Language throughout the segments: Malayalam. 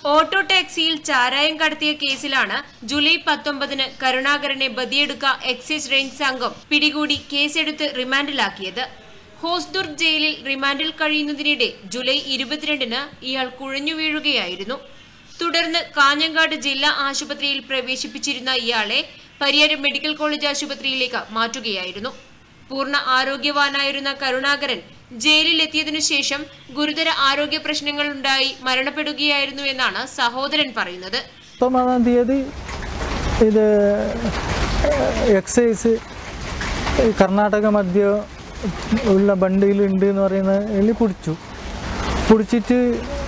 ഓട്ടോ ടാക്സിയിൽ ചാരായം കടത്തിയ കേസിലാണ് ജൂലൈ പത്തൊമ്പതിന് കരുണാകരനെ ബദിയെടുക്ക എക്സൈസ് റേഞ്ച് സംഘം പിടികൂടി കേസെടുത്ത് റിമാൻഡിലാക്കിയത് ഹോസ്ദുർഗ് ജയിലിൽ റിമാൻഡിൽ കഴിയുന്നതിനിടെ ജൂലൈ ഇരുപത്തിരണ്ടിന് ഇയാൾ കുഴഞ്ഞു വീഴുകയായിരുന്നു തുടർന്ന് കാഞ്ഞങ്ങാട് ജില്ലാ ആശുപത്രിയിൽ പ്രവേശിപ്പിച്ചിരുന്ന ഇയാളെ പരിയാരം മെഡിക്കൽ കോളേജ് ആശുപത്രിയിലേക്ക് മാറ്റുകയായിരുന്നു പൂർണ്ണ ആരോഗ്യവാനായിരുന്ന കരുണാകരൻ ജയിലിലെത്തിയതിനു ശേഷം ഗുരുതര ആരോഗ്യ പ്രശ്നങ്ങളുണ്ടായി മരണപ്പെടുകയായിരുന്നു എന്നാണ് സഹോദരൻ പറയുന്നത് പത്തൊമ്പതാം തീയതി ഇത് എക്സൈസ് കർണാടക മധ്യ ഉള്ള ബണ്ടിയിലുണ്ട് എന്ന് പറയുന്ന എല്ലി പിടിച്ചു പിടിച്ചിട്ട്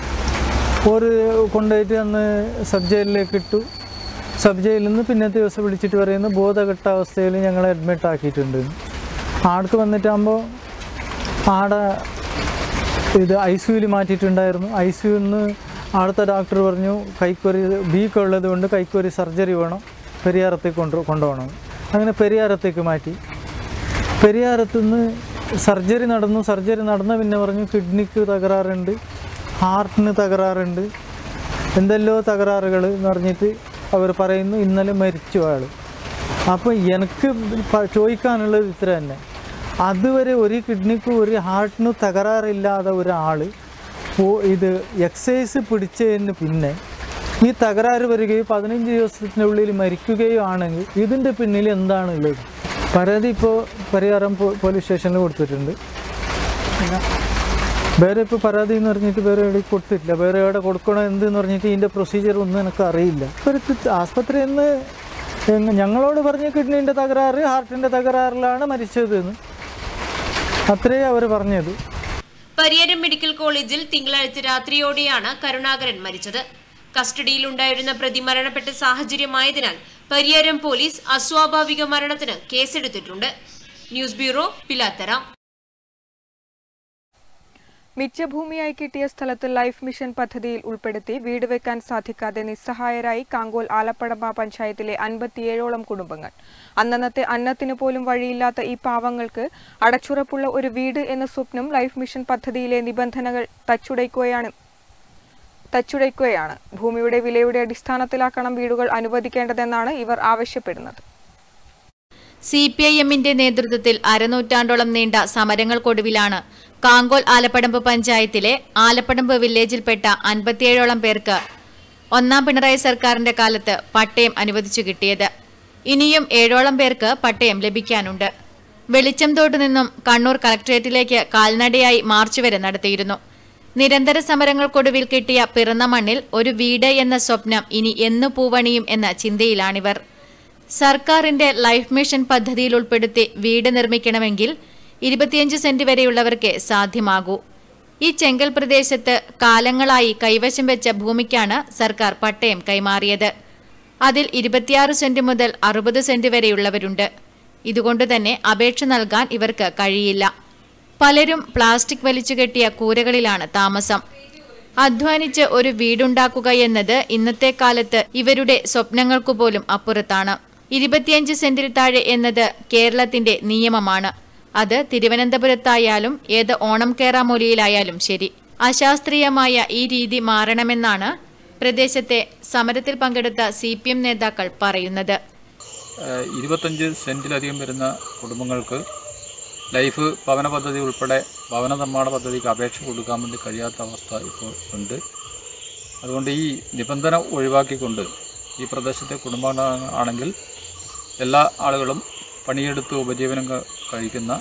ഒരു കൊണ്ടുപോയിട്ട് അന്ന് സബ് ജയിലിലേക്ക് ഇട്ടു സബ് ജയിലിൽ നിന്ന് പിന്നത്തെ ദിവസം വിളിച്ചിട്ട് പറയുന്നു ബോധഘട്ട അവസ്ഥയിൽ ഞങ്ങളെ അഡ്മിറ്റ് ആക്കിയിട്ടുണ്ട് ആൾക്ക് വന്നിട്ടാകുമ്പോൾ ആടെ ഇത് ഐ സിയുവിൽ മാറ്റിയിട്ടുണ്ടായിരുന്നു ഐ സിയുവിൽ നിന്ന് അവിടുത്തെ ഡോക്ടർ പറഞ്ഞു കൈക്കൊരി ബീക്ക് ഉള്ളത് കൊണ്ട് കൈക്കൊരി സർജറി വേണം പെരിയാറത്തേക്ക് കൊണ്ട് കൊണ്ടുപോകണം അങ്ങനെ പെരിയാറത്തേക്ക് മാറ്റി പെരിയാറത്ത് നിന്ന് സർജറി നടന്നു സർജറി നടന്ന പിന്നെ പറഞ്ഞു കിഡ്നിക്ക് തകരാറുണ്ട് ഹാർട്ടിന് തകരാറുണ്ട് എന്തെല്ലോ തകരാറുകൾ എന്ന് പറഞ്ഞിട്ട് അവർ പറയുന്നു ഇന്നലെ മരിച്ചു ആൾ അപ്പോൾ എനിക്ക് പ- ചോദിക്കാനുള്ളത് ഇത്ര തന്നെ അതുവരെ ഒരു കിഡ്നിക്കും ഒരു ഹാർട്ടിനും തകരാറില്ലാതെ ഒരാൾ ഇത് എക്സസൈസ് പിടിച്ചതിന് പിന്നെ ഈ തകരാറ് വരികയും പതിനഞ്ച് ദിവസത്തിനുള്ളിൽ മരിക്കുകയോ ആണെങ്കിൽ ഇതിൻ്റെ പിന്നിൽ എന്താണ് ഉള്ളത് പരാതി ഇപ്പോൾ പരിഹാരം പോ- പോലീസ് സ്റ്റേഷനിൽ കൊടുത്തിട്ടുണ്ട് പിന്നെ വേറെ ഇപ്പോൾ പരാതി എന്ന് പറഞ്ഞിട്ട് വേറെ എവിടെ കൊടുത്തിട്ടില്ല വേറെ എവിടെ കൊടുക്കണം എന്തെന്ന് പറഞ്ഞിട്ട് ഇതിൻ്റെ പ്രൊസീജിയർ ഒന്നും എനിക്ക് അറിയില്ല ഇവർക്ക് ആസ്പത്രിയിൽ നിന്ന് എങ്ങ- ഞങ്ങളോട് പറഞ്ഞ കിഡ്നീൻ്റെ തകരാറ് ഹാർട്ടിൻ്റെ തകരാറിലാണ് മരിച്ചതെന്ന് അത്രേ അവർ പറഞ്ഞത് പരിയാരം മെഡിക്കൽ കോളേജിൽ തിങ്കളാഴ്ച രാത്രിയോടെയാണ് കരുണാകരൻ മരിച്ചത് കസ്റ്റഡിയിലുണ്ടായിരുന്ന പ്രതി മരണപ്പെട്ട സാഹചര്യമായതിനാൽ പരിയാരം പോലീസ് അസ്വാഭാവിക മരണത്തിന് കേസെടുത്തിട്ടുണ്ട് ന്യൂസ് ബ്യൂറോ പിലാത്തറ മിച്ചഭൂമിയായി കിട്ടിയ സ്ഥലത്ത് ലൈഫ് മിഷൻ പദ്ധതിയിൽ ഉൾപ്പെടുത്തി വീട് വെക്കാൻ സാധിക്കാതെ നിസ്സഹായരായി കാങ്കോൽ ആലപ്പടമ്പ പഞ്ചായത്തിലെ അൻപത്തിയേഴോളം കുടുംബങ്ങൾ അന്നന്നത്തെ അന്നത്തിന് പോലും വഴിയില്ലാത്ത ഈ പാവങ്ങൾക്ക് അടച്ചുറപ്പുള്ള ഒരു വീട് എന്ന സ്വപ്നം ലൈഫ് മിഷൻ പദ്ധതിയിലെ നിബന്ധനകൾ തച്ചുടയ്ക്കുകയാണ് തച്ചുടയ്ക്കുകയാണ് ഭൂമിയുടെ വിലയുടെ അടിസ്ഥാനത്തിലാക്കണം വീടുകൾ അനുവദിക്കേണ്ടതെന്നാണ് ഇവർ ആവശ്യപ്പെടുന്നത് സി പി ഐ എമ്മിന്റെ നേതൃത്വത്തിൽ അരനൂറ്റാണ്ടോളം നീണ്ട സമരങ്ങൾക്കൊടുവിലാണ് കാങ്കോൽ ആലപ്പടമ്പ് പഞ്ചായത്തിലെ ആലപ്പടമ്പ് വില്ലേജിൽപ്പെട്ട അൻപത്തിയേഴോളം പേർക്ക് ഒന്നാം പിണറായി സർക്കാരിന്റെ കാലത്ത് പട്ടയം അനുവദിച്ചു കിട്ടിയത് ഇനിയും ഏഴോളം പേർക്ക് പട്ടയം ലഭിക്കാനുണ്ട് വെളിച്ചംതോട്ട് നിന്നും കണ്ണൂർ കളക്ടറേറ്റിലേക്ക് കാൽനടയായി മാർച്ച് വരെ നടത്തിയിരുന്നു നിരന്തര സമരങ്ങൾക്കൊടുവിൽ കിട്ടിയ പിറന്ന മണ്ണിൽ ഒരു വീട് എന്ന സ്വപ്നം ഇനി എന്നു പൂവണിയും എന്ന ചിന്തയിലാണിവർ സർക്കാരിന്റെ ലൈഫ് മിഷൻ പദ്ധതിയിൽ ഉൾപ്പെടുത്തി വീട് നിർമ്മിക്കണമെങ്കിൽ ഇരുപത്തിയഞ്ച് സെന്റ് വരെയുള്ളവർക്ക് സാധ്യമാകൂ ഈ ചെങ്കൽ പ്രദേശത്ത് കാലങ്ങളായി കൈവശം വെച്ച ഭൂമിക്കാണ് സർക്കാർ പട്ടയം കൈമാറിയത് അതിൽ ഇരുപത്തിയാറ് സെന്റ് മുതൽ അറുപത് സെന്റ് വരെയുള്ളവരുണ്ട് ഇതുകൊണ്ട് തന്നെ അപേക്ഷ നൽകാൻ ഇവർക്ക് കഴിയില്ല പലരും പ്ലാസ്റ്റിക് വലിച്ചുകെട്ടിയ കൂരകളിലാണ് താമസം അധ്വാനിച്ച് ഒരു വീടുണ്ടാക്കുക എന്നത് ഇന്നത്തെ കാലത്ത് ഇവരുടെ സ്വപ്നങ്ങൾക്കു പോലും അപ്പുറത്താണ് ഇരുപത്തിയഞ്ച് സെന്റിൽ താഴെ എന്നത് കേരളത്തിന്റെ നിയമമാണ് അത് തിരുവനന്തപുരത്തായാലും ഏത് ഓണം കേറാമൂലിയിലായാലും ശരി അശാസ്ത്രീയമായ ഈ രീതി മാറണമെന്നാണ് പ്രദേശത്തെ സമരത്തിൽ പങ്കെടുത്ത സി നേതാക്കൾ പറയുന്നത് ഏഹ് ഇരുപത്തഞ്ച് സെന്റിലധികം വരുന്ന കുടുംബങ്ങൾക്ക് ലൈഫ് ഭവന പദ്ധതി ഉൾപ്പെടെ ഭവന നിർമ്മാണ പദ്ധതിക്ക് അപേക്ഷ കൊടുക്കാൻ വേണ്ടി കഴിയാത്ത അവസ്ഥ ഇപ്പോൾ ഉണ്ട് അതുകൊണ്ട് ഈ നിബന്ധന ഒഴിവാക്കിക്കൊണ്ട് ഈ പ്രദേശത്തെ കുടുംബങ്ങൾ ആണെങ്കിൽ എല്ലാ ആളുകളും പണിയെടുത്ത് ഉപജീവനം ക- കഴിക്കുന്ന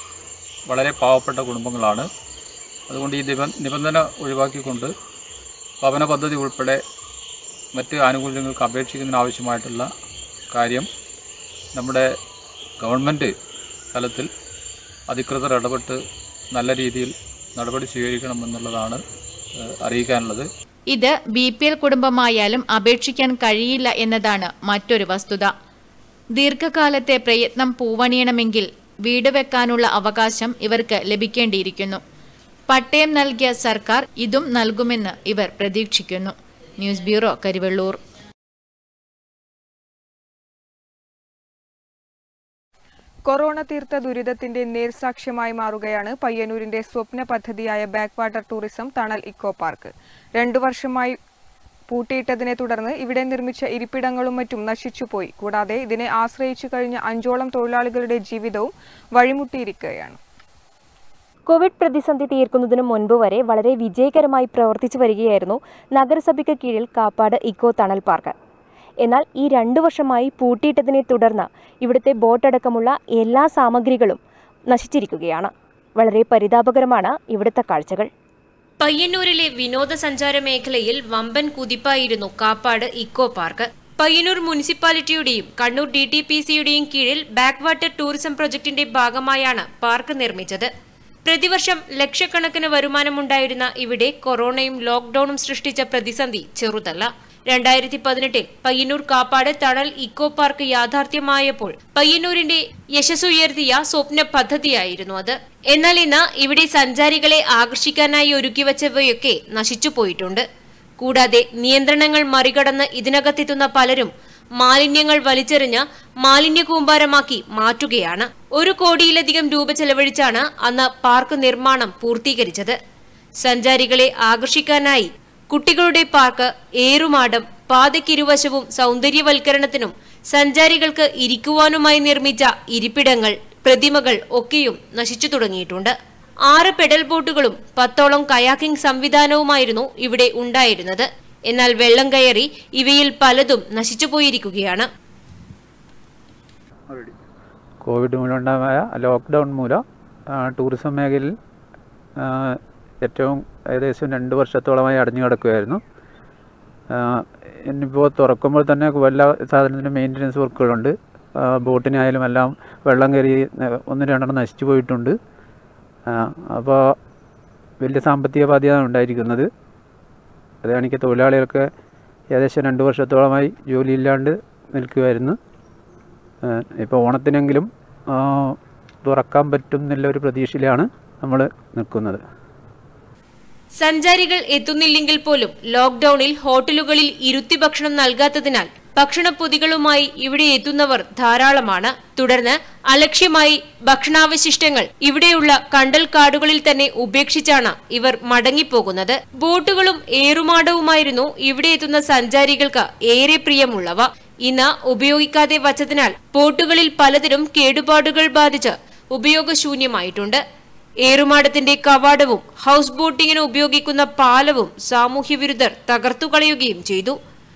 വളരെ പാവപ്പെട്ട കുടുംബങ്ങളാണ് അതുകൊണ്ട് ഈ നിബ- നിബന്ധന ഒഴിവാക്കിക്കൊണ്ട് ഭവന പദ്ധതി ഉൾപ്പെടെ മറ്റ് ആനുകൂല്യങ്ങൾക്ക് അപേക്ഷിക്കുന്നതിന് ആവശ്യമായിട്ടുള്ള കാര്യം നമ്മുടെ ഗവൺമെൻറ് തലത്തിൽ അധികൃതർ ഇടപെട്ട് നല്ല രീതിയിൽ നടപടി സ്വീകരിക്കണമെന്നുള്ളതാണ് ഏഹ്, അറിയിക്കാനുള്ളത് ഇത് ബി പി എൽ കുടുംബമായാലും അപേക്ഷിക്കാൻ കഴിയില്ല എന്നതാണ് മറ്റൊരു വസ്തുത ദീർഘകാലത്തെ പ്രയത്നം പൂവണിയണമെങ്കിൽ വീട് വെക്കാനുള്ള അവകാശം ഇവർക്ക് ലഭിക്കേണ്ടിയിരിക്കുന്നു പട്ടയം നൽകിയ സർക്കാർ ഇതും നൽകുമെന്ന് ഇവർ പ്രതീക്ഷിക്കുന്നു ന്യൂസ് ബ്യൂറോ കരിവെള്ളൂർ കൊറോണ തീർത്ത ദുരിതത്തിന്റെ നേർസാക്ഷ്യമായി മാറുകയാണ് പയ്യന്നൂരിന്റെ സ്വപ്ന പദ്ധതിയായ back water tourism Thanal eco park രണ്ടു വർഷമായി പൂട്ടിയിട്ടതിനെ തുടർന്ന് ഇവിടെ നിർമ്മിച്ച ഇരിപ്പിടങ്ങളും മറ്റും നശിച്ചുപോയി കൂടാതെ ഇതിനെ ആശ്രയിച്ചു കഴിഞ്ഞ അഞ്ചോളം തൊഴിലാളികളുടെ ജീവിതവും വഴിമുട്ടിയിരിക്കുകയാണ് കോവിഡ് പ്രതിസന്ധി തീർക്കുന്നതിന് മുൻപ് വരെ വളരെ വിജയകരമായി പ്രവർത്തിച്ചു വരികയായിരുന്നു നഗരസഭയ്ക്ക് കീഴിൽ കാപ്പാട് ഇക്കോ തണൽ പാർക്ക് എന്നാൽ ഈ രണ്ടു വർഷമായി പൂട്ടിയിട്ടതിനെ തുടർന്ന് ഇവിടുത്തെ ബോട്ടടക്കമുള്ള എല്ലാ സാമഗ്രികളും നശിച്ചിരിക്കുകയാണ് വളരെ പരിതാപകരമാണ് ഇവിടുത്തെ കാഴ്ചകൾ പയ്യന്നൂരിലെ വിനോദസഞ്ചാര മേഖലയിൽ വമ്പൻ കുതിപ്പായിരുന്നു കാപ്പാട് ഇക്കോ പാർക്ക് പയ്യന്നൂർ മുനിസിപ്പാലിറ്റിയുടെയും കണ്ണൂർ ഡി ടി പി സിയുടെയും കീഴിൽ ബാക്ക് വാട്ടർ ടൂറിസം പ്രൊജക്ടിന്റെ ഭാഗമായാണ് പാർക്ക് നിർമ്മിച്ചത് പ്രതിവർഷം ലക്ഷക്കണക്കിന് വരുമാനമുണ്ടായിരുന്ന ഇവിടെ കൊറോണയും ലോക്ഡൌണും സൃഷ്ടിച്ച പ്രതിസന്ധി ചെറുതല്ല രണ്ടായിരത്തി പതിനെട്ടിൽ പയ്യന്നൂർ കാപ്പാട് തണൽ ഇക്കോ പാർക്ക് യാഥാർത്ഥ്യമായപ്പോൾ പയ്യന്നൂരിന്റെ യശസ്സുയർത്തിയ സ്വപ്ന പദ്ധതിയായിരുന്നു അത് എന്നാൽ ഇന്ന് ഇവിടെ സഞ്ചാരികളെ ആകർഷിക്കാനായി ഒരുക്കിവച്ചവയൊക്കെ നശിച്ചുപോയിട്ടുണ്ട് കൂടാതെ നിയന്ത്രണങ്ങൾ മറികടന്ന് ഇതിനകത്തെത്തുന്ന പലരും മാലിന്യങ്ങൾ വലിച്ചെറിഞ്ഞ് മാലിന്യ കൂമ്പാരമാക്കി മാറ്റുകയാണ് ഒരു കോടിയിലധികം രൂപ ചെലവഴിച്ചാണ് അന്ന് പാർക്ക് നിർമ്മാണം പൂർത്തീകരിച്ചത് സഞ്ചാരികളെ ആകർഷിക്കാനായി കുട്ടികളുടെ പാർക്ക് ഏറുമാടം പാതയ്ക്കിരുവശവും സൗന്ദര്യവൽക്കരണത്തിനും സഞ്ചാരികൾക്ക് ഇരിക്കുവാനുമായി നിർമ്മിച്ച ഇരിപ്പിടങ്ങൾ പ്രതിമകൾ ഒക്കെയും നശിച്ചു തുടങ്ങിയിട്ടുണ്ട് ആറ് പെഡൽ ബോട്ടുകളും പത്തോളം കയാക്കിംഗ് സംവിധാനവുമായിരുന്നു ഇവിടെ ഉണ്ടായിരുന്നത് എന്നാൽ വെള്ളം കയറി ഇവയിൽ പലതും നശിച്ചുപോയിരിക്കുകയാണ് കോവിഡ് മൂലമുണ്ടായ ലോക്ക്ഡൗൺ മൂലം ആ, ടൂറിസം മേഖലയിൽ ആ, ഏറ്റവും ഏകദേശം രണ്ട് വർഷത്തോളമായി അടഞ്ഞു കിടക്കുകയായിരുന്നു ആ, ഇനിയിപ്പോൾ തുറക്കുമ്പോൾ തന്നെ എല്ലാ സാധനത്തിനും മെയിൻ്റനൻസ് വർക്കുകളുണ്ട് ആ, ബോട്ടിനായാലും എല്ലാം വെള്ളം കയറി ആ, ഒന്ന് രണ്ടെണ്ണം നശിച്ചു പോയിട്ടുണ്ട് അപ്പോൾ വലിയ സാമ്പത്തിക ബാധ്യത ഉണ്ടായിരിക്കുന്നത് അതാണെങ്കിൽ തൊഴിലാളികൾക്ക് ഏകദേശം രണ്ട് വർഷത്തോളമായി ജോലിയില്ലാണ്ട് നിൽക്കുമായിരുന്നു ഇപ്പോൾ ഓണത്തിനെങ്കിലും ആ, തുറക്കാൻ പറ്റും എന്നുള്ള ഒരു പ്രതീക്ഷയിലാണ് നമ്മൾ നിൽക്കുന്നത് സഞ്ചാരികൾ എത്തുന്നില്ലെങ്കിൽ പോലും ലോക്ഡൌണിൽ ഹോട്ടലുകളിൽ ഇരുത്തി ഭക്ഷണം നൽകാത്തതിനാൽ ഭക്ഷണപ്പൊതികളുമായി ഇവിടെ എത്തുന്നവർ ധാരാളമാണ് തുടർന്ന് അലക്ഷ്യമായി ഭക്ഷണാവശിഷ്ടങ്ങൾ ഇവിടെയുള്ള കണ്ടൽ കാടുകളിൽ തന്നെ ഉപേക്ഷിച്ചാണ് ഇവർ മടങ്ങിപ്പോകുന്നത് ബോട്ടുകളും ഏറുമാടവുമായിരുന്നു ഇവിടെ എത്തുന്ന സഞ്ചാരികൾക്ക് ഏറെ പ്രിയമുള്ളവ ഇന്ന് ഉപയോഗിക്കാതെ വച്ചതിനാൽ ബോട്ടുകളിൽ പലതിനും കേടുപാടുകൾ ബാധിച്ച് ഉപയോഗശൂന്യമായിട്ടുണ്ട് ഏറുമാടത്തിന്റെ കവാടവും ഹൗസ് ബോട്ടിങ്ങിന് ഉപയോഗിക്കുന്ന പാലവും സാമൂഹ്യവിരുദ്ധർ തകർത്തുകളയുകയും ചെയ്തു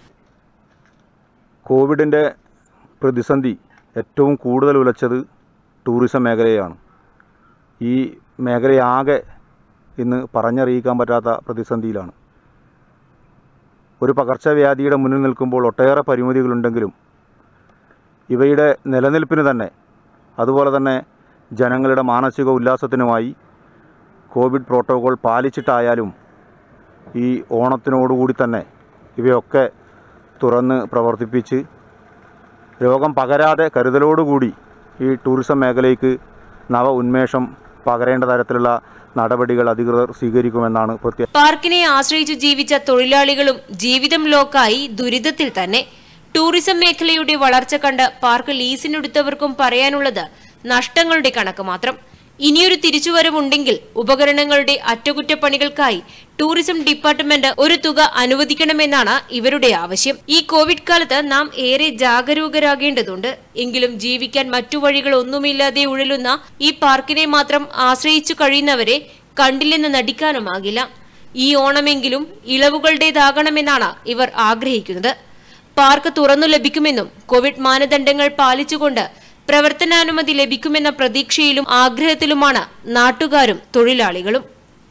കോവിഡിൻ്റെ പ്രതിസന്ധി ഏറ്റവും കൂടുതൽ ഉലച്ചത് ടൂറിസം മേഖലയാണ് ഈ മേഖലയാകെ ഇന്ന് പറഞ്ഞറിയിക്കാൻ പറ്റാത്ത പ്രതിസന്ധിയിലാണ് ഒരു പകർച്ചവ്യാധിയുടെ മുന്നിൽ നിൽക്കുമ്പോൾ ഒട്ടേറെ പരിമിതികളുണ്ടെങ്കിലും ഇവയുടെ നിലനിൽപ്പിന് തന്നെ അതുപോലെ തന്നെ ജനങ്ങളുടെ മാനസിക ഉല്ലാസത്തിനുമായി കോവിഡ് പ്രോട്ടോകോൾ പാലിച്ചിട്ടായാലും ഈ ഓണത്തിനോടുകൂടി തന്നെ ഇവയൊക്കെ തുറന്ന് പ്രവർത്തിപ്പിച്ച് രോഗം പകരാതെ കരുതലോടുകൂടി ഈ ടൂറിസം മേഖലയ്ക്ക് നവ ഉന്മേഷം പകരേണ്ട തരത്തിലുള്ള നടപടികൾ അധികൃതർ സ്വീകരിക്കുമെന്നാണ് പ്രത്യേക പാർക്കിനെ ആശ്രയിച്ചു ജീവിച്ച തൊഴിലാളികളും ജീവിതം ലോക്കായി ദുരിതത്തിൽ തന്നെ ടൂറിസം മേഖലയുടെ വളർച്ച കണ്ട് പാർക്ക് ലീസിനെടുത്തവർക്കും പറയാനുള്ളത് നഷ്ടങ്ങളുടെ കണക്ക് മാത്രം ഇനിയൊരു തിരിച്ചുവരവുണ്ടെങ്കിൽ ഉപകരണങ്ങളുടെ അറ്റകുറ്റപ്പണികൾക്കായി ടൂറിസം ഡിപ്പാർട്ട്മെന്റ് ഒരു തുക അനുവദിക്കണമെന്നാണ് ഇവരുടെ ആവശ്യം ഈ കോവിഡ് കാലത്ത് നാം ഏറെ ജാഗരൂകരാകേണ്ടതുണ്ട് എങ്കിലും ജീവിക്കാൻ മറ്റു വഴികളൊന്നുമില്ലാതെ ഉഴലുന്ന ഈ പാർക്കിനെ മാത്രം ആശ്രയിച്ചു കഴിയുന്നവരെ കണ്ടില്ലെന്ന് നടിക്കാനുമാകില്ല ഈ ഓണമെങ്കിലും ഇളവുകളുടേതാകണമെന്നാണ് ഇവർ ആഗ്രഹിക്കുന്നത് പാർക്ക് തുറന്നു ലഭിക്കുമെന്നും കോവിഡ് മാനദണ്ഡങ്ങൾ പാലിച്ചുകൊണ്ട് പ്രവർത്തനാനുമതി ലഭിക്കുമെന്ന പ്രതീക്ഷയിലും ആഗ്രഹത്തിലുമാണ് നാട്ടുകാരും തൊഴിലാളികളും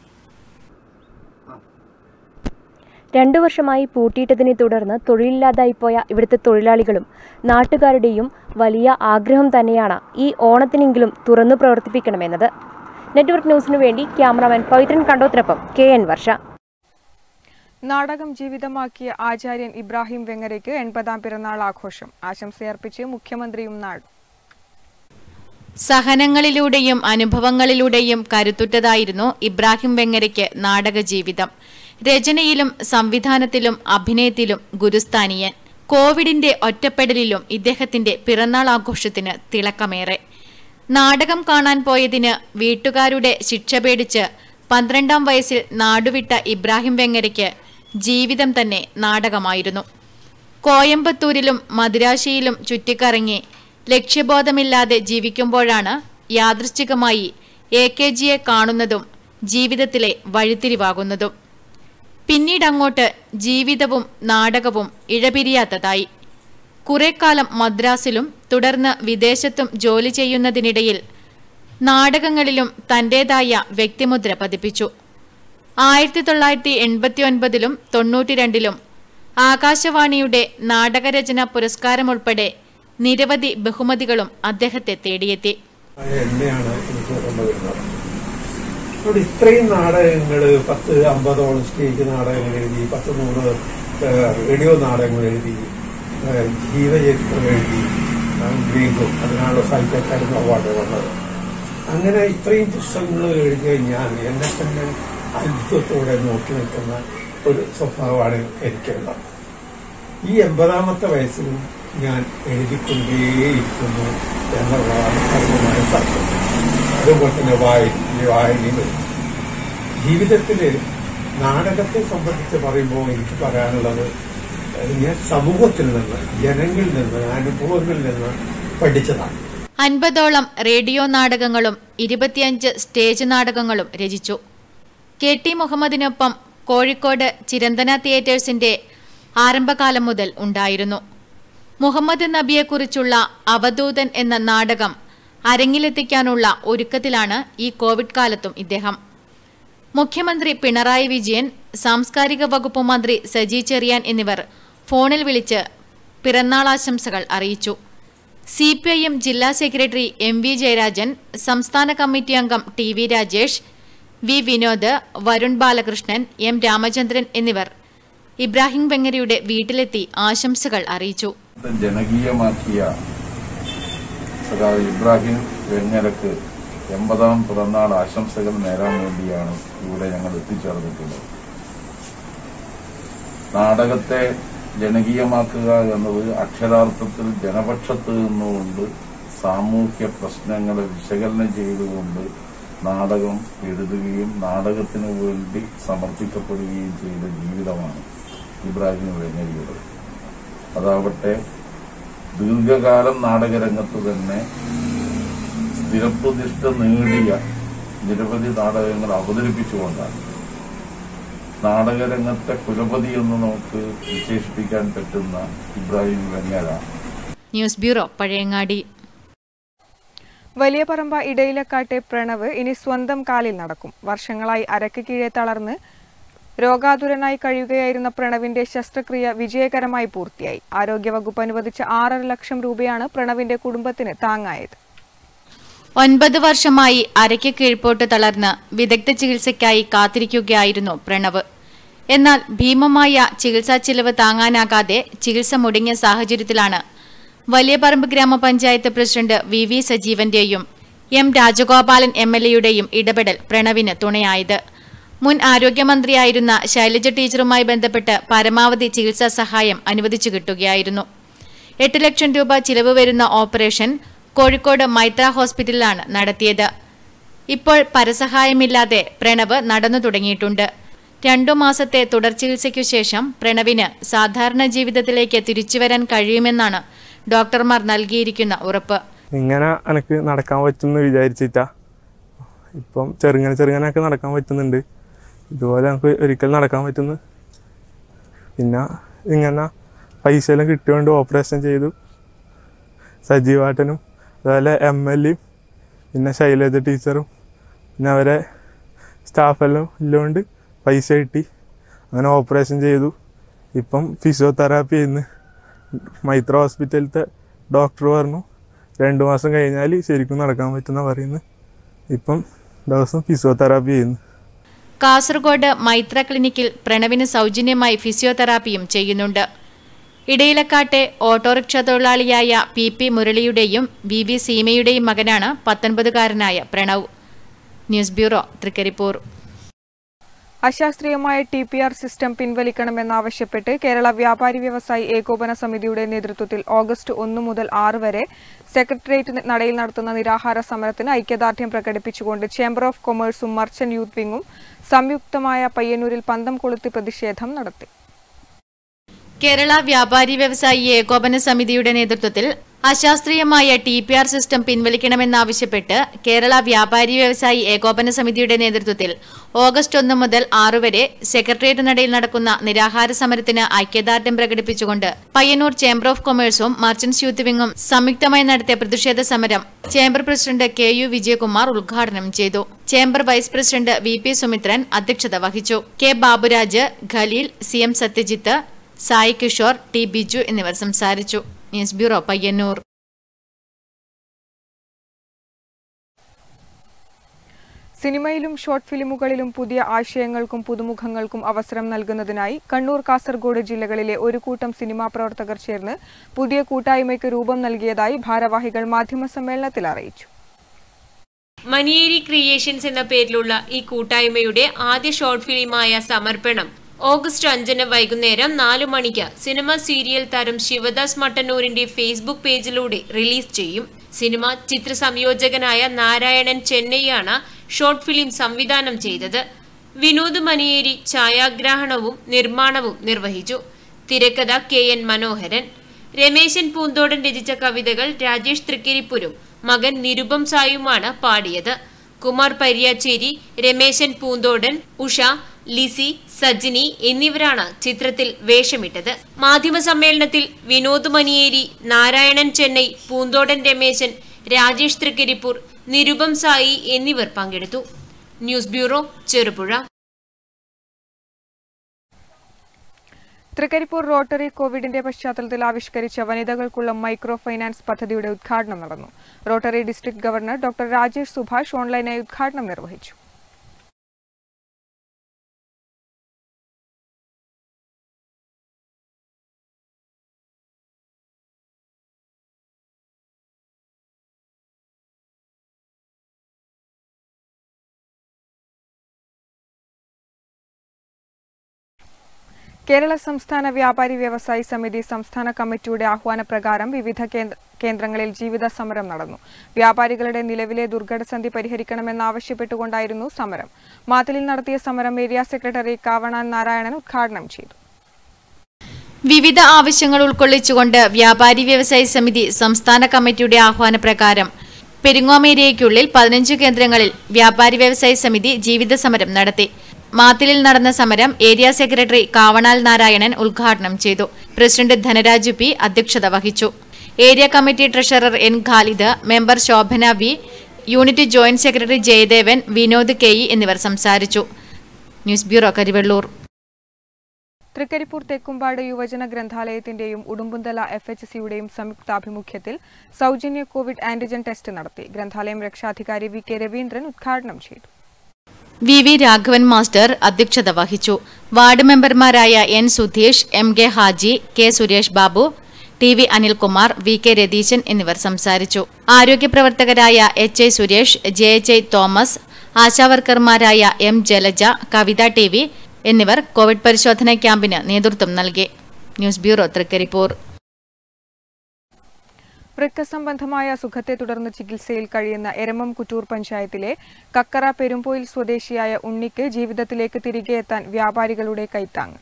രണ്ടു വർഷമായി പൂട്ടിയിട്ടതിനെ തുടർന്ന് തൊഴിലില്ലാതായിപ്പോയ ഇവിടുത്തെ തൊഴിലാളികളും നാട്ടുകാരുടെയും വലിയ ആഗ്രഹം തന്നെയാണ് ഈ ഓണത്തിനെങ്കിലും തുറന്നു പ്രവർത്തിപ്പിക്കണമെന്നത് നെറ്റ്വർക്ക് ന്യൂസിനു വേണ്ടി ക്യാമറാമാൻ പവിത്രൻ കണ്ടോത്തിനൊപ്പം കെ എൻ വർഷ നാടകം ജീവിതമാക്കിയ ആചാര്യൻ ഇബ്രാഹിം വെങ്ങരയ്ക്ക് എൺപതാം പിറന്നാൾ ആഘോഷം ആശംസയർപ്പിച്ച് മുഖ്യമന്ത്രിയും നാട് സഹനങ്ങളിലൂടെയും അനുഭവങ്ങളിലൂടെയും കരുത്തുറ്റതായിരുന്നു ഇബ്രാഹിം വെങ്ങരയ്ക്ക് നാടക ജീവിതം രചനയിലും സംവിധാനത്തിലും അഭിനയത്തിലും ഗുരുസ്ഥാനീയൻ കോവിഡിന്റെ ഒറ്റപ്പെടലിലും ഇദ്ദേഹത്തിന്റെ പിറന്നാൾ ആഘോഷത്തിന് തിളക്കമേറെ നാടകം കാണാൻ പോയതിന് വീട്ടുകാരുടെ ശിക്ഷ പേടിച്ച് പന്ത്രണ്ടാം വയസ്സിൽ നാടുവിട്ട ഇബ്രാഹിം വെങ്ങരയ്ക്ക് ജീവിതം തന്നെ നാടകമായിരുന്നു കോയമ്പത്തൂരിലും മദിരാശിയിലും ചുറ്റിക്കറങ്ങി ലക്ഷ്യബോധമില്ലാതെ ജീവിക്കുമ്പോഴാണ് യാദൃശ്ചികമായി എ കെ ജിയെ കാണുന്നതും ജീവിതത്തിലെ വഴിത്തിരിവാകുന്നതും പിന്നീടങ്ങോട്ട് ജീവിതവും നാടകവും ഇഴപിരിയാത്തതായി കുറേക്കാലം മദ്രാസിലും തുടർന്ന് വിദേശത്തും ജോലി ചെയ്യുന്നതിനിടയിൽ നാടകങ്ങളിലും തന്റേതായ വ്യക്തിമുദ്ര പതിപ്പിച്ചു ആയിരത്തി തൊള്ളായിരത്തി എൺപത്തി ഒൻപതിലും തൊണ്ണൂറ്റിരണ്ടിലും ആകാശവാണിയുടെ നാടകരചന പുരസ്കാരം ഉൾപ്പെടെ നിരവധി ബഹുമതികളും അദ്ദേഹത്തെ തേടിയെത്തി എന്നെയാണ് എനിക്ക് കൊണ്ടുവരുന്നത് അവിടെ ഇത്രയും നാടകങ്ങൾ പത്ത് അമ്പതോളം സ്റ്റേജ് നാടകങ്ങൾ എഴുതി പത്ത് നൂറ് ഏഹ്, റേഡിയോ നാടകങ്ങൾ എഴുതി ഏഹ്, ജീവചരിത്രം എഴുതി ഗ്രീക്കും അതിനാണല്ലോ സാഹിത്യ അക്കാദമി അവാർഡ് വന്നത് അങ്ങനെ ഇത്രയും പുസ്തകങ്ങൾ എഴുതിയ ഞാൻ എന്നെ തന്നെ അത്ഭുതത്തോടെ നോക്കി നിൽക്കുന്ന ഒരു സ്വഭാവമാണ് എനിക്കുള്ളത് ഈ എൺപതാമത്തെ വയസ്സിലും ഞാൻ എഴുതിക്കൊണ്ടേയിരിക്കുന്നു എന്നുള്ളതാണ് പരമമായ സത്യം അതുപോലെ തന്നെ വായന വായനയും ജീവിതത്തിൽ നാടകത്തെ സംബന്ധിച്ച് പറയുമ്പോൾ എനിക്ക് പറയാനുള്ളത് ഏഹ്, ഞാൻ സമൂഹത്തിൽ നിന്ന് ജനങ്ങളിൽ നിന്ന് അനുഭവങ്ങളിൽ നിന്ന് പഠിച്ചതാണ് അൻപതോളം റേഡിയോ നാടകങ്ങളും ഇരുപത്തിയഞ്ച് സ്റ്റേജ് നാടകങ്ങളും രചിച്ചു കെ ടി മുഹമ്മദിനൊപ്പം കോഴിക്കോട് ചിരന്തന തിയേറ്റേഴ്സിന്റെ ആരംഭകാലം മുതൽ ഉണ്ടായിരുന്നു മുഹമ്മദ് നബിയെക്കുറിച്ചുള്ള അവധൂതൻ എന്ന നാടകം അരങ്ങിലെത്തിക്കാനുള്ള ഒരുക്കത്തിലാണ് ഈ കോവിഡ് കാലത്തും ഇദ്ദേഹം മുഖ്യമന്ത്രി പിണറായി വിജയൻ സാംസ്കാരിക വകുപ്പ് മന്ത്രി സജി ചെറിയാൻ എന്നിവർ ഫോണിൽ വിളിച്ച് പിറന്നാളാശംസകൾ അറിയിച്ചു സി പി ഐ എം ജില്ലാ സെക്രട്ടറി എം വി ജയരാജൻ സംസ്ഥാന കമ്മിറ്റി അംഗം T V Rajesh V Vinod Varun Balakrishnan M Ramachandran എന്നിവർ ഇബ്രാഹിം വെങ്ങരയുടെ വീട്ടിലെത്തി ആശംസകൾ അറിയിച്ചു ജനകീയമാക്കിയ സഖാവ് ഇബ്രാഹിം വെങ്ങരക്ക് എൺപതാം പിറന്നാൾ ആശംസകൾ നേരാൻ വേണ്ടിയാണ് ഇവിടെ ഞങ്ങൾ എത്തിച്ചേർന്നിട്ടുള്ളത് നാടകത്തെ ജനകീയമാക്കുക എന്നത് അക്ഷരാർത്ഥത്തിൽ ജനപക്ഷത്ത് നിന്നുകൊണ്ട് സാമൂഹ്യ പ്രശ്നങ്ങളെ വിശകലനം ചെയ്തുകൊണ്ട് നാടകം എഴുതുകയും നാടകത്തിനു വേണ്ടി സമർപ്പിക്കപ്പെടുകയും ചെയ്ത ജീവിതമാണ് ഇബ്രാഹിം വെങ്ങരിയുടെ അതാവട്ടെ ദീർഘകാലം നാടകരംഗത്ത് തന്നെ സ്ഥിരപ്രതിഷ്ഠ നേടിയ നിരവധി നാടകങ്ങൾ അവതരിപ്പിച്ചുകൊണ്ടാണ് നാടകരംഗത്തെ കുലപതി എന്ന് നമുക്ക് വിശേഷിപ്പിക്കാൻ പറ്റുന്ന Ibrahim Vengara news bureau Pazhayangadi Valiyaparamba ഇടയിലക്കാട്ടെ Pranav ഇനി സ്വന്തം കാലിൽ നടക്കും വർഷങ്ങളായി അരക്ക് കീഴെ തളർന്ന് രോഗാതുരനായി കഴിയുകയായിരുന്ന പ്രണവിന്റെ ശസ്ത്രക്രിയ വിജയകരമായി പൂർത്തിയായി ആരോഗ്യവകുപ്പ് അനുവദിച്ച ആറര ലക്ഷം രൂപയാണ് പ്രണവിന്റെ കുടുംബത്തിന് താങ്ങായത് ഒൻപത് വർഷമായി അരയ്ക്ക് കീഴ്പോട്ട് തളർന്ന് വിദഗ്ധ ചികിത്സയ്ക്കായി കാത്തിരിക്കുകയായിരുന്നു പ്രണവ് എന്നാൽ ഭീമമായ ചികിത്സാ ചിലവ് താങ്ങാനാകാതെ ചികിത്സ മുടങ്ങിയ സാഹചര്യത്തിലാണ് വലിയ പറമ്പ് ഗ്രാമപഞ്ചായത്ത് പ്രസിഡന്റ് വി വി സജീവന്റെയും എം രാജഗോപാലൻ എം എൽ എയുടെയും ഇടപെടൽ പ്രണവിന് തുണയായത് മുൻ ആരോഗ്യമന്ത്രിയായിരുന്ന ശൈലജ ടീച്ചറുമായി ബന്ധപ്പെട്ട് പരമാവധി ചികിത്സാ സഹായം അനുവദിച്ചു കിട്ടുകയായിരുന്നു എട്ട് ലക്ഷം രൂപ ചിലവ് വരുന്ന ഓപ്പറേഷൻ കോഴിക്കോട് മൈത്ര ഹോസ്പിറ്റലിലാണ് നടത്തിയത് ഇപ്പോൾ പരസഹായമില്ലാതെ പ്രണവ് നടന്നു തുടങ്ങിയിട്ടുണ്ട് രണ്ടു മാസത്തെ തുടർ ചികിത്സയ്ക്കു ശേഷം പ്രണവിന് സാധാരണ ജീവിതത്തിലേക്ക് തിരിച്ചുവരാൻ കഴിയുമെന്നാണ് ഡോക്ടർമാർ നൽകിയിരിക്കുന്ന ഉറപ്പ് ഇങ്ങനെ എനിക്ക് നടക്കാൻ പറ്റുമെന്ന് വിചാരിച്ചിട്ടാ ഇപ്പം ചെറുങ്ങനെ ചെറുങ്ങനൊക്കെ നടക്കാൻ പറ്റുന്നുണ്ട് ഇതുപോലെ നമുക്ക് ഒരിക്കൽ നടക്കാൻ പറ്റുന്നു പിന്നെ ഇങ്ങനെ പൈസ എല്ലാം കിട്ടിയോണ്ട് ഓപ്പറേഷൻ ചെയ്തു സജീവാട്ടനും അതുപോലെ എം എൽ എയും പിന്നെ ശൈലജ ടീച്ചറും പിന്നെ അവരെ സ്റ്റാഫെല്ലാം ഇല്ലോണ്ട് പൈസ കിട്ടി അങ്ങനെ ഓപ്പറേഷൻ ചെയ്തു ഇപ്പം ഫിസിയോതെറാപ്പി ചെയ്യുന്നു മൈത്ര ഹോസ്പിറ്റലിലത്തെ ഡോക്ടർ പറഞ്ഞു രണ്ട് മാസം കഴിഞ്ഞാൽ ശരിക്കും നടക്കാൻ പറ്റുന്ന പറയുന്നു ഇപ്പം ദിവസം ഫിസിയോതെറാപ്പി ചെയ്യുന്നു കാസർഗോഡ് മൈത്ര ക്ലിനിക്കിൽ പ്രണവിന് സൗജന്യമായി ഫിസിയോതെറാപ്പിയും ചെയ്യുന്നുണ്ട് ഇടയിലക്കാട്ടെ ഓട്ടോറിക്ഷ തൊഴിലാളിയായ പി പി മുരളിയുടെയും വി വി സീമയുടെയും മകനാണ് പത്തൊൻപതുകാരനായ പ്രണവ് ന്യൂസ് ബ്യൂറോ തൃക്കരിപ്പൂർ അശാസ്ത്രീയമായ ടി പി ആർ സിസ്റ്റം പിൻവലിക്കണമെന്നാവശ്യപ്പെട്ട് കേരള വ്യാപാരി വ്യവസായി ഏകോപന സമിതിയുടെ നേതൃത്വത്തിൽ ഓഗസ്റ്റ് ഒന്ന് മുതൽ ആറ് വരെ സെക്രട്ടേറിയറ്റ് നടയിൽ നടത്തുന്ന നിരാഹാര സമരത്തിന് ഐക്യദാർഢ്യം പ്രകടിപ്പിച്ചുകൊണ്ട് ചേംബർ ഓഫ് കൊമേഴ്സും മർച്ചന്റ് യൂത്ത് വിങ്ങും സംയുക്തമായ പയ്യന്നൂരിൽ പന്തം കൊളുത്തി പ്രതിഷേധം നടത്തി കേരള വ്യാപാരി വ്യവസായി ഏകോപന സമിതിയുടെ നേതൃത്വത്തിൽ അശാസ്ത്രീയമായ ടി പി ആർ സിസ്റ്റം പിൻവലിക്കണമെന്നാവശ്യപ്പെട്ട് കേരള വ്യാപാരി വ്യവസായി ഏകോപന സമിതിയുടെ നേതൃത്വത്തിൽ ഓഗസ്റ്റ് ഒന്ന് മുതൽ ആറ് വരെ സെക്രട്ടേറിയറ്റ് നടയിൽ നടക്കുന്ന നിരാഹാര സമരത്തിന് ഐക്യദാർഢ്യം പ്രകടിപ്പിച്ചുകൊണ്ട് പയ്യന്നൂർ ചേംബർ ഓഫ് കൊമേഴ്സും മർച്ചന്റ്സ് യൂത്ത് വിങ്ങും സംയുക്തമായി നടത്തിയ പ്രതിഷേധ സമരം chamber president K U Vijayakumar ഉദ്ഘാടനം ചെയ്തു chamber vice president V P Sumithran അധ്യക്ഷത വഹിച്ചു K Baburaj Khaleel C M Sathyajith Sai Kishore T Biju എന്നിവർ സംസാരിച്ചു ന്യൂസ് ബ്യൂറോ പയ്യന്നൂർ സിനിമയിലും ഷോർട്ട് ഫിലിമുകളിലും പുതിയ ആശയങ്ങൾക്കും പുതുമുഖങ്ങൾക്കും അവസരം നൽകുന്നതിനായി കണ്ണൂർ കാസർഗോഡ് ജില്ലകളിലെ ഒരു കൂട്ടം സിനിമാ പ്രവർത്തകർ ചേർന്ന് പുതിയ കൂട്ടായ്മയ്ക്ക് രൂപം നൽകിയതായി ഭാരവാഹികൾ മാധ്യമസമ്മേളനത്തിൽ അറിയിച്ചു മനിയേരി ക്രിയേഷൻസ് എന്ന പേരിലുള്ള ഈ കൂട്ടായ്മയുടെ ആദ്യ ഷോർട്ട് ഫിലിമായ സമർപ്പണം ഓഗസ്റ്റ് അഞ്ചിന് വൈകുന്നേരം നാലു മണിക്ക് സിനിമ സീരിയൽ താരം ശിവദാസ് മട്ടന്നൂരിന്റെ ഫേസ്ബുക്ക് പേജിലൂടെ റിലീസ് ചെയ്യും സിനിമ ചിത്ര സംയോജകനായ നാരായണൻ ചെന്നൈയാണ് ഷോർട്ട് ഫിലിം സംവിധാനം ചെയ്തത് വിനോദ് മനിയേരി ഛായാഗ്രാഹണവും നിർമ്മാണവും നിർവഹിച്ചു തിരക്കഥ കെ എൻ മനോഹരൻ രമേശൻ പൂന്തോടൻ രചിച്ച കവിതകൾ രാജേഷ് തൃക്കരിപ്പുരും മകൻ നിരുപം സായുമാണ് പാടിയത് കുമാർ പരിയാച്ചേരി രമേശൻ പൂന്തോടൻ ഉഷ ലിസി സജിനി എന്നിവരാണ് ചിത്രത്തിൽ വേഷമിട്ടത് മാധ്യമ സമ്മേളനത്തിൽ വിനോദ് മനിയേരി നാരായണൻ ചെന്നൈ പൂന്തോടൻ രമേശൻ രാജേഷ് തൃക്കരിപ്പൂർ നിരുപം സായി എന്നിവർ പങ്കെടുത്തു news bureau Cherupuzha Trikaripur Rotary കോവിഡിന്റെ പശ്ചാത്തലത്തിൽ ആവിഷ്കരിച്ച വനിതകൾക്കുള്ള മൈക്രോ ഫൈനാൻസ് പദ്ധതിയുടെ ഉദ്ഘാടനം നടന്നു Rotary district governor doctor Rajesh Subhash ഓൺലൈനായി ഉദ്ഘാടനം നിർവഹിച്ചു കേരള സംസ്ഥാന വ്യാപാരി വ്യവസായി സമിതി സംസ്ഥാന കമ്മിറ്റിയുടെ ആഹ്വാനപ്രകാരം വിവിധ കേന്ദ്ര കേന്ദ്രങ്ങളിൽ ജീവിത സമരം നടന്നു വ്യാപാരികളുടെ നിലവിലെ ദുർഘടസന്ധി പരിഹരിക്കണമെന്നാവശ്യപ്പെട്ടുകൊണ്ടായിരുന്നു സമരം മാത്തലിൽ നടത്തിയ സമരം ഏരിയ സെക്രട്ടറി കാവണാൻ നാരായണൻ ഉദ്ഘാടനം ചെയ്തു വിവിധ ആവശ്യങ്ങൾ ഉൾക്കൊള്ളിച്ചുകൊണ്ട് വ്യാപാരി വ്യവസായി സമിതി സംസ്ഥാന കമ്മിറ്റിയുടെ ആഹ്വാനപ്രകാരം പെരിങ്ങോം ഏരിയയ്ക്കുള്ളിൽ പതിനഞ്ച് കേന്ദ്രങ്ങളിൽ വ്യാപാരി വ്യവസായി സമിതി ജീവിത സമരം നടത്തി മാത്തിലിൽ നടന്ന സമരം ഏരിയ സെക്രട്ടറി കാവണാൽ നാരായണൻ ഉദ്ഘാടനം ചെയ്തു പ്രസിഡന്റ് ധനരാജു പി അധ്യക്ഷത വഹിച്ചു area committee treasurer N Khalid member Shobhana V unit joint secretary Jayadevan Vinod K E എന്നിവർ സംസാരിച്ചു ന്യൂസ് ബ്യൂറോ കരിവെള്ളൂർ തൃക്കരിപ്പൂർ തെക്കുംപാട് യുവജന ഗ്രന്ഥാലയത്തിന്റെയും ഉടുമ്പുന്തല എഫ് എച്ച് സിയുടെയും സംയുക്താഭിമുഖ്യത്തിൽ സൗജന്യ കോവിഡ് ആന്റിജൻ ടെസ്റ്റ് നടത്തി ഗ്രന്ഥാലയം രക്ഷാധികാരി വി കെ രവീന്ദ്രൻ ഉദ്ഘാടനം ചെയ്തു വി വി രാഘവൻ മാസ്റ്റർ അധ്യക്ഷത വഹിച്ചു വാർഡ് മെമ്പർമാരായ N Sudheesh M K Haji K Suresh Babu T V Anilkumar V K Ratheeshan എന്നിവർ സംസാരിച്ചു ആരോഗ്യപ്രവർത്തകരായ H I Suresh J H I Thomas ആശാവർക്കർമാരായ M Jalaja Kavitha T V എന്നിവർ കോവിഡ് പരിശോധനാ ക്യാമ്പിന് നേതൃത്വം നൽകി ന്യൂസ് ബ്യൂറോ തൃക്കരിപ്പൂർ വൃക്ക സംബന്ധമായ അസുഖത്തെ തുടർന്ന് ചികിത്സയിൽ കഴിയുന്ന എരമം കുറ്റൂർ പഞ്ചായത്തിലെ കക്കറ പെരുമ്പോയിൽ സ്വദേശിയായ ഉണ്ണിക്ക് ജീവിതത്തിലേക്ക് തിരികെ എത്താൻ വ്യാപാരികളുടെ കൈത്താങ്ങ്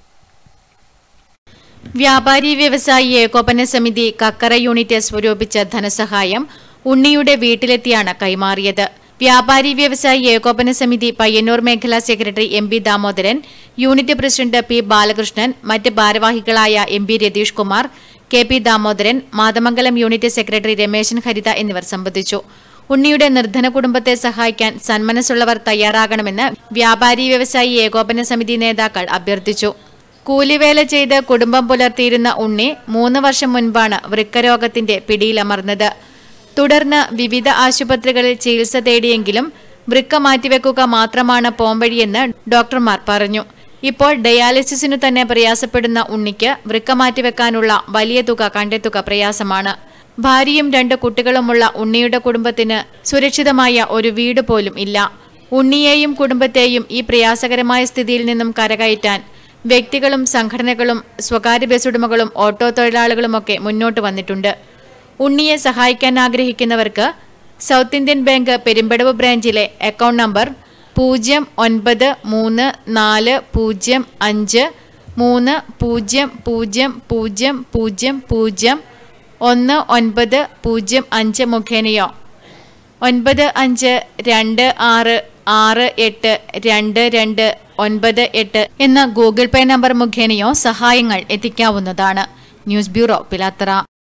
വ്യാപാരി വ്യവസായി ഏകോപന സമിതി കക്കറ യൂണിറ്റ് സ്വരൂപിച്ച ധനസഹായം ഉണ്ണിയുടെ വീട്ടിലെത്തിയാണ് കൈമാറിയത് വ്യാപാരി വ്യവസായി ഏകോപന സമിതി പയ്യന്നൂർ മേഖലാ secretary M P Damodaran unit president P Balakrishnan മറ്റ് ഭാരവാഹികളായ M P Ratheesh Kumar K P Damodaran Mathamangalam unit secretary Rameshan Haritha എന്നിവർ സംബന്ധിച്ചു ഉണ്ണിയുടെ നിർധന കുടുംബത്തെ സഹായിക്കാൻ സന്മനസ്സുള്ളവർ തയ്യാറാകണമെന്ന് വ്യാപാരി വ്യവസായി ഏകോപന സമിതി നേതാക്കൾ അഭ്യർത്ഥിച്ചു കൂലിവേല ചെയ്ത് കുടുംബം പുലർത്തിയിരുന്ന ഉണ്ണി മൂന്ന് വർഷം മുൻപാണ് വൃക്കരോഗത്തിന്റെ പിടിയിലമർന്നത് തുടർന്ന് വിവിധ ആശുപത്രികളിൽ ചികിത്സ തേടിയെങ്കിലും വൃക്ക മാറ്റിവെക്കുക മാത്രമാണ് പോംവഴിയെന്ന് ഡോക്ടർമാർ പറഞ്ഞു ഇപ്പോൾ ഡയാലിസിസിനു തന്നെ പ്രയാസപ്പെടുന്ന ഉണ്ണിക്ക് വൃക്ക മാറ്റിവെക്കാനുള്ള വലിയ തുക കണ്ടെത്തുക പ്രയാസമാണ് ഭാര്യയും രണ്ട് കുട്ടികളുമുള്ള ഉണ്ണിയുടെ കുടുംബത്തിന് സുരക്ഷിതമായ ഒരു വീട് പോലും ഇല്ല ഉണ്ണിയെയും കുടുംബത്തെയും ഈ പ്രയാസകരമായ സ്ഥിതിയിൽ നിന്നും കരകയറ്റാൻ വ്യക്തികളും സംഘടനകളും സ്വകാര്യ ബസ് ഉടമകളും ഓട്ടോ തൊഴിലാളികളുമൊക്കെ മുന്നോട്ട് വന്നിട്ടുണ്ട് ഉണ്ണിയെ സഹായിക്കാൻ ആഗ്രഹിക്കുന്നവർക്ക് സൗത്ത് ഇന്ത്യൻ ബാങ്ക് പെരുമ്പടവ് ബ്രാഞ്ചിലെ അക്കൗണ്ട് നമ്പർ പൂജ്യം ഒൻപത് മൂന്ന് നാല് പൂജ്യം അഞ്ച് മൂന്ന് പൂജ്യം പൂജ്യം പൂജ്യം പൂജ്യം പൂജ്യം ഒന്ന് ഒൻപത് പൂജ്യം അഞ്ച് മുഖേനയോ ഒൻപത് അഞ്ച് രണ്ട് ആറ് ആറ് എട്ട് രണ്ട് രണ്ട് ഒൻപത് എട്ട് എന്ന ഗൂഗിൾ പേ നമ്പർ മുഖേനയോ സഹായങ്ങൾ എത്തിക്കാവുന്നതാണ് ന്യൂസ് ബ്യൂറോ പിലാത്തറ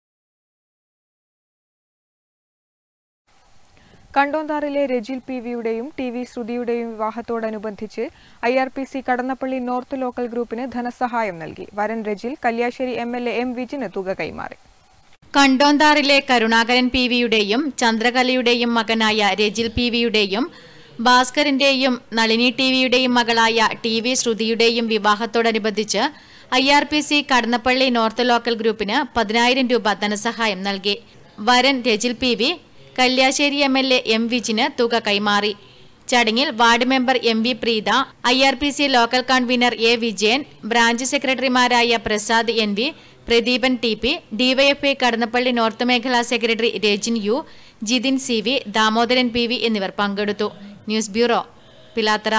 കണ്ടോന്താറിലെ രജിൽ പി വിയുടെയും ടി വി ശ്രുതിയുടെയും വിവാഹത്തോടനുബന്ധിച്ച് I R P C Kadannappally north local ഗ്രൂപ്പിന് ധനസഹായം നൽകി വരൻ Rajil Kalliasseri M L A M വിജിന് തുക കൈമാറി കണ്ടോന്താറിലെ കരുണാകരൻ പി വിയുടെയും ചന്ദ്രകലയുടെയും മകനായ രജിൽ പി വിയുടെയും ഭാസ്കറിന്റെയും നളിനി ടി വിയുടെയും മകളായ ടി വി ശ്രുതിയുടെയും വിവാഹത്തോടനുബന്ധിച്ച് I R P C Kadannappally north local ഗ്രൂപ്പിന് പതിനായിരം രൂപ ധനസഹായം നൽകി വരൻ Rajil P V Kalliasseri M L A M വിജിന് തുക കൈമാറി ചടങ്ങിൽ ward member M V Preetha I R P C local convener A Vijayan branch സെക്രട്ടറിമാരായ Prasad N V Pradeepan T P DYFI Kadannappally north മേഖലാ secretary Rajin U Jithin C V Damodaran P V എന്നിവർ പങ്കെടുത്തു ന്യൂസ് ബ്യൂറോ പിലാത്തറ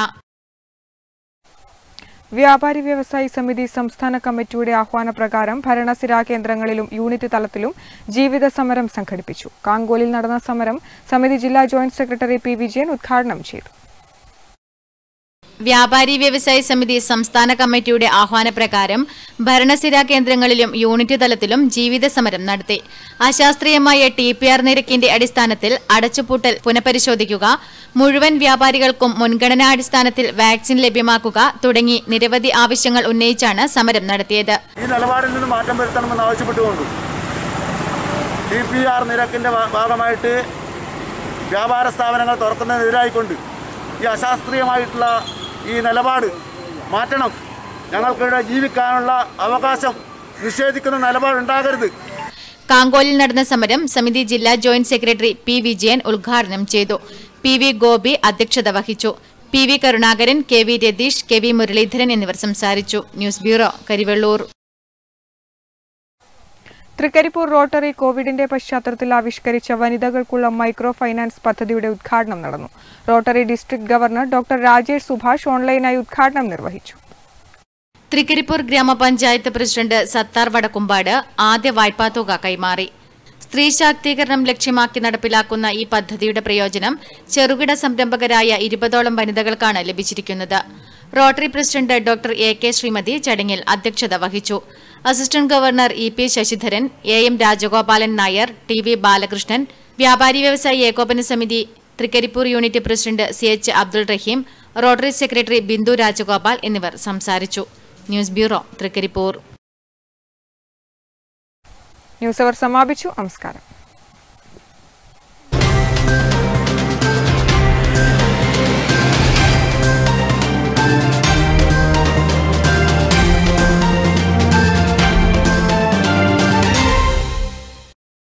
വ്യാപാരി വ്യവസായി സമിതി സംസ്ഥാന കമ്മിറ്റിയുടെ ആഹ്വാനപ്രകാരം ഭരണസിരാ കേന്ദ്രങ്ങളിലും യൂണിറ്റ് തലത്തിലും ജീവിത സമരം സംഘടിപ്പിച്ചു കാങ്കോലിൽ നടന്ന സമരം സമിതി ജില്ലാ ജോയിന്റ് സെക്രട്ടറി പി വിജയൻ ഉദ്ഘാടനം ചെയ്തു വ്യാപാരി വ്യവസായ സമിതി സംസ്ഥാന കമ്മിറ്റിയുടെ ആഹ്വാനപ്രകാരം ഭരണസിരാ കേന്ദ്രങ്ങളിലും യൂണിറ്റ് തലത്തിലും ജീവിത സമരം നടത്തി അശാസ്ത്രീയമായ ടി പി ആർ നിരക്കിന്റെ അടിസ്ഥാനത്തിൽ അടച്ചുപൂട്ടൽ പുനഃപരിശോധിക്കുക മുഴുവൻ വ്യാപാരികൾക്കും മുൻഗണനാ അടിസ്ഥാനത്തിൽ വാക്സിൻ ലഭ്യമാക്കുക തുടങ്ങി നിരവധി ആവശ്യങ്ങൾ ഉന്നയിച്ചാണ് സമരം നടത്തിയത് ഈ നിലപാടിൽ നിന്ന് മാറ്റം വരുത്തണമെന്ന് ആവശ്യപ്പെട്ടുകൊണ്ട് ടി പി ആർ നിരക്കിൻ്റെ ഭാ- ഭാഗമായിട്ട് വ്യാപാര സ്ഥാപനങ്ങൾ തുറക്കുന്നതിനെതിരായിക്കൊണ്ട് ഈ അശാസ്ത്രീയമായിട്ടുള്ള ഈ നിലപാട് മാറ്റണം ഞങ്ങൾക്കിവിടെ ജീവിക്കാനുള്ള അവകാശം നിഷേധിക്കുന്ന നിലപാടുണ്ടാകരുത് കാങ്കോലിൽ നടന്ന സമരം സമിതി ജില്ലാ ജോയിന്റ് സെക്രട്ടറി പി വിജയൻ ഉദ്ഘാടനം ചെയ്തു പി വി ഗോപി അധ്യക്ഷത വഹിച്ചു P V Karunakaran K V Ratheesh K V Muraleedharan എന്നിവർ സംസാരിച്ചു news bureau Karivellur Trikaripur Rotary കോവിഡിന്റെ പശ്ചാത്തലത്തിൽ ആവിഷ്കരിച്ച വനിതകൾക്കുള്ള മൈക്രോ ഫൈനാൻസ് പദ്ധതിയുടെ ഉദ്ഘാടനം നടന്നു Rotary district governor doctor Rajesh Subhash ഓൺലൈനായി ഉദ്ഘാടനം നിർവഹിച്ചു തൃക്കരിപ്പൂർ ഗ്രാമപഞ്ചായത്ത് പ്രസിഡന്റ് സത്താർ വടക്കുംപാട് ആദ്യ വായ്പാ തുക കൈമാറി സ്ത്രീ ശാക്തീകരണം ലക്ഷ്യമാക്കി നടപ്പിലാക്കുന്ന ഈ പദ്ധതിയുടെ പ്രയോജനം ചെറുകിട സംരംഭകരായ ഇരുപതോളം വനിതകൾക്കാണ് ലഭിച്ചിരിക്കുന്നത് Rotary president doctor A K Sreemathi ചടങ്ങിൽ അധ്യക്ഷത വഹിച്ചു assistant governor E P Sasidharan A M Rajagopalan Nair T V Balakrishnan വ്യാപാരി വ്യവസായി ഏകോപന സമിതി Trikaripur unit president C H Abdul Rahim Rotary secretary Bindu Rajagopal എന്നിവർ സംസാരിച്ചു ന്യൂസ് ബ്യൂറോ തൃക്കരിപ്പൂർ ന്യൂസ് അവർ സമാപിച്ചു നമസ്കാരം